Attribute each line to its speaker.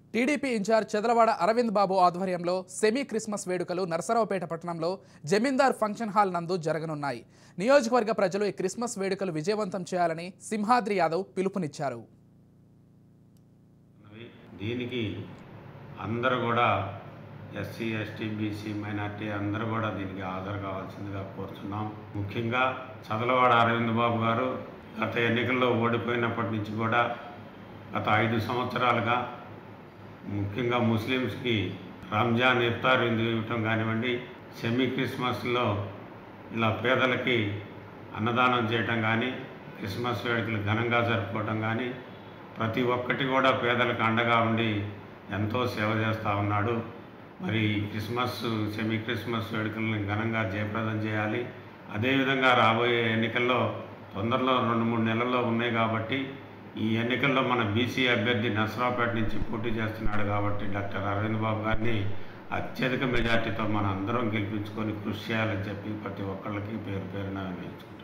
Speaker 1: TDP in-charge Chedalavada Aravind Babu ఆధ్వర్యంలో semi Christmas వేడుకలు నరసరావుపేట పట్టణంలో జమీందార్ ఫంక్షన్ హాల్ నందు జరగనున్నాయి నియోజకవర్గ ప్రజలు ఈ క్రిస్మస్ వేడుకలు విజయవంతం చేయాలని సింహాద్రి యాదవ్ పిలుపునిచ్చారు
Speaker 2: ఉన్నవి. దీనికి అందరూ కూడా ఎస్సీ ఎస్టీ బీసీ మైనార్టీ అందరూ కూడా దీనికి హాజరు కావాల్సిందిగా కోరుతున్నాం ముఖ్యంగా చదలవాడ అరవింద్ బాబు గారు గత ఎన్నికల్లో ఓడిపోయినప్పటి నుంచి కూడా గత ఐదు సంవత్సరాలుగా ముఖ్యంగా ముస్లిమ్స్కి రంజాన్ ఇఫ్తార్ విందు ఇవ్వటం కానివ్వండి సెమీ క్రిస్మస్లో ఇలా పేదలకి అన్నదానం చేయటం కానీ క్రిస్మస్ వేడుకలు ఘనంగా జరుపుకోవటం కానీ ప్రతి ఒక్కటి కూడా పేదలకు అండగా ఉండి ఎంతో సేవ చేస్తూ ఉన్నాడు మరి ఈ క్రిస్మస్ సెమీ క్రిస్మస్ వేడుకలను ఘనంగా జయప్రదం చేయాలి అదేవిధంగా రాబోయే ఎన్నికల్లో తొందరలో రెండు మూడు నెలల్లో ఉన్నాయి కాబట్టి ఈ ఎన్నికల్లో మన బీసీ అభ్యర్థి నసరావుపేట నుంచి పోటీ చేస్తున్నాడు కాబట్టి డాక్టర్ అరవింద్ బాబు గారిని అత్యధిక మెజార్టీతో మన అందరం గెలిపించుకొని కృషి చేయాలని చెప్పి ప్రతి ఒక్కళ్ళకి పేరు పేరున వినియోగించుకుంటాం